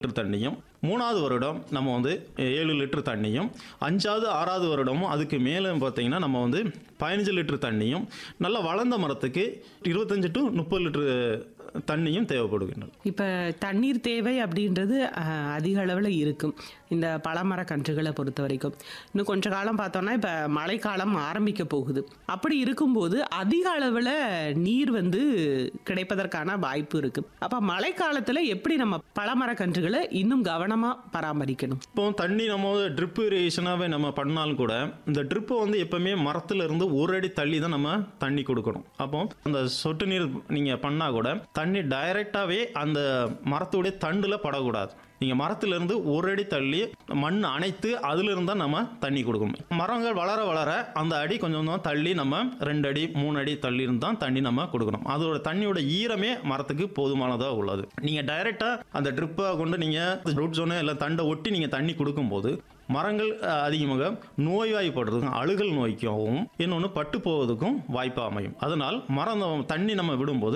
litre தண்ணியும் மூணாவது வருடம் நம்ம வந்து ஏழு லிட்டர் தண்ணியும் அஞ்சாவது ஆறாவது வருடமும் அதுக்கு மேலே பார்த்தீங்கன்னா நம்ம வந்து பதினஞ்சு லிட்டர் தண்ணியும் நல்ல வளர்ந்த மரத்துக்கு இருபத்தஞ்சு டு முப்பது லிட்டர் தண்ணியும் தேவைப்படுகின்றன இப்போ தண்ணீர் தேவை அப்படின்றது அஹ், அதிக அளவில் இருக்கும் இந்த பழமர கன்றுகளை பொறுத்த வரைக்கும் இன்னும் கொஞ்ச காலம் பார்த்தோம்னா இப்போ மழைக்காலம் ஆரம்பிக்க போகுது அப்படி இருக்கும்போது அதிக அளவில் நீர் வந்து கிடைப்பதற்கான வாய்ப்பு இருக்கு அப்போ மழைக்காலத்தில் எப்படி நம்ம பழமர கன்றுகளை இன்னும் கவனமாக பராமரிக்கணும் இப்போ தண்ணி நம்ம ட்ரிப் இரிகேஷனாகவே நம்ம பண்ணாலும் கூட இந்த ட்ரிப்பை வந்து எப்பவுமே மரத்துல இருந்து ஒரு அடி தள்ளி தான் நம்ம தண்ணி கொடுக்கணும் அப்போ அந்த சொட்டு நீர் நீங்கள் பண்ணால் கூட தண்ணி டைரெக்டாகவே அந்த மரத்துடைய தண்டில் படக்கூடாது நீங்கள் மரத்துல இருந்து ஒரு அடி தள்ளி மண் அணைத்து அதுல இருந்தா நம்ம தண்ணி கொடுக்கணும் மரங்கள் வளர வளர அந்த அடி கொஞ்சம் கொஞ்சம் தள்ளி நம்ம ரெண்டு அடி மூணு அடி தள்ளி இருந்து தான் தண்ணி நம்ம கொடுக்கணும் அதோட தண்ணியோட ஈரமே மரத்துக்கு போதுமானதாக உள்ளது நீங்கள் டைரெக்டாக அந்த ட்ரிப்பை கொண்டு நீங்கள் ரூட் ஜோனு இல்லை தண்டை ஒட்டி நீங்கள் தண்ணி கொடுக்கும்போது மரங்கள் அஹ், அதிகமாக நோய்வாய்ப்படுறதுக்கும் அழுகல் நோய்க்காகவும் இன்னொன்று பட்டு போவதுக்கும் வாய்ப்பு அமையும் அதனால் மரம் தண்ணி நம்ம விடும்போது